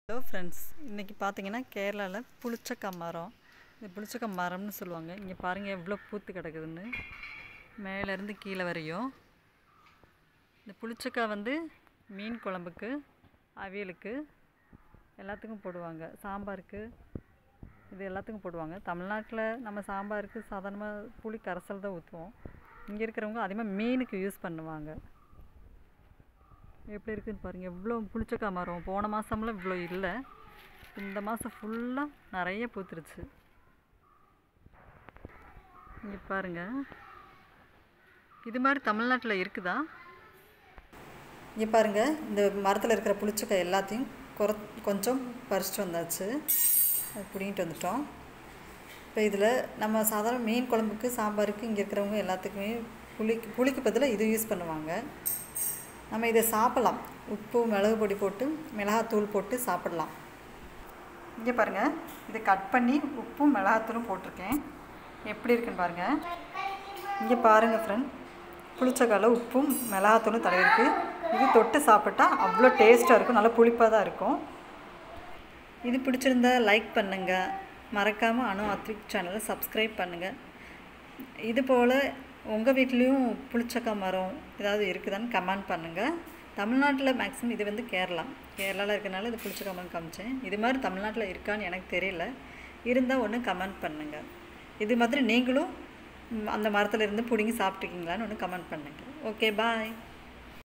hello friends இன்றைக்கி பார்த்தீங்கன்னா கேரளாவில் புளிச்சக்காய் மரம் இந்த புளிச்சக்காய் மரம்னு சொல்லுவாங்க இங்கே பாருங்கள் எவ்வளோ பூத்து கிடக்குதுன்னு மேலேருந்து கீழே வரையும் இந்த புளிச்சக்காய் வந்து மீன் குழம்புக்கு அவியலுக்கு எல்லாத்துக்கும் போடுவாங்க சாம்பாருக்கு இது எல்லாத்துக்கும் போடுவாங்க தமிழ்நாட்டில் நம்ம சாம்பாருக்கு சாதாரணமாக புளி கரைசல் தான் ஊற்றுவோம் இங்கே இருக்கிறவங்க அதிகமாக மீனுக்கு யூஸ் பண்ணுவாங்க எப்படி இருக்குன்னு பாருங்கள் எவ்வளோ புளிச்சக்காய் மரம் போன மாதம்லாம் இவ்வளோ இல்லை இந்த மாதம் ஃபுல்லாக நிறைய பூத்துருச்சு இங்கே பாருங்கள் இது மாதிரி தமிழ்நாட்டில் இருக்குதா இங்கே பாருங்கள் இந்த மரத்தில் இருக்கிற புளிச்சக்காய் எல்லாத்தையும் குற கொஞ்சம் பறிச்சிட்டு வந்தாச்சு அது பிடிங்கிட்டு வந்துட்டோம் இப்போ இதில் நம்ம சாதாரண மீன் குழம்புக்கு சாம்பாருக்கு இங்கே இருக்கிறவங்க எல்லாத்துக்குமே புளிக்கு புளிக்கு பதிலாக இது யூஸ் பண்ணுவாங்க நம்ம இதை சாப்பிட்லாம் உப்பு மிளகு பொடி போட்டு மிளகாத்தூள் போட்டு சாப்பிட்லாம் இங்கே பாருங்கள் இதை கட் பண்ணி உப்பும் மிளகாத்தூளும் போட்டிருக்கேன் எப்படி இருக்குன்னு பாருங்கள் இங்கே பாருங்கள் ஃப்ரெண்ட் புளிச்சக்கால உப்பும் மிளகாத்தூளும் தடவிருக்கு இது தொட்டு சாப்பிட்டா அவ்வளோ டேஸ்ட்டாக இருக்கும் நல்லா புளிப்பாக தான் இருக்கும் இது பிடிச்சிருந்தா லைக் பண்ணுங்கள் மறக்காமல் அனு அத்விக் சேனலை சப்ஸ்கிரைப் பண்ணுங்கள் இது போல் உங்கள் வீட்லேயும் புளிச்சக்காய் மரம் ஏதாவது இருக்குதான்னு கமெண்ட் பண்ணுங்கள் தமிழ்நாட்டில் மேக்ஸிமம் இது வந்து கேரளா கேரளாவில் இருக்கனால இது புளிச்சக்காய் மரம் காமிச்சேன் இது மாதிரி தமிழ்நாட்டில் இருக்கான்னு எனக்கு தெரியல இருந்தால் ஒன்று கமெண்ட் பண்ணுங்கள் இது மாதிரி நீங்களும் ம், அந்த மரத்தில் இருந்து பிடுங்கி சாப்பிட்ருக்கீங்களான்னு ஒன்று கமெண்ட் பண்ணுங்கள் ஓகே பாய்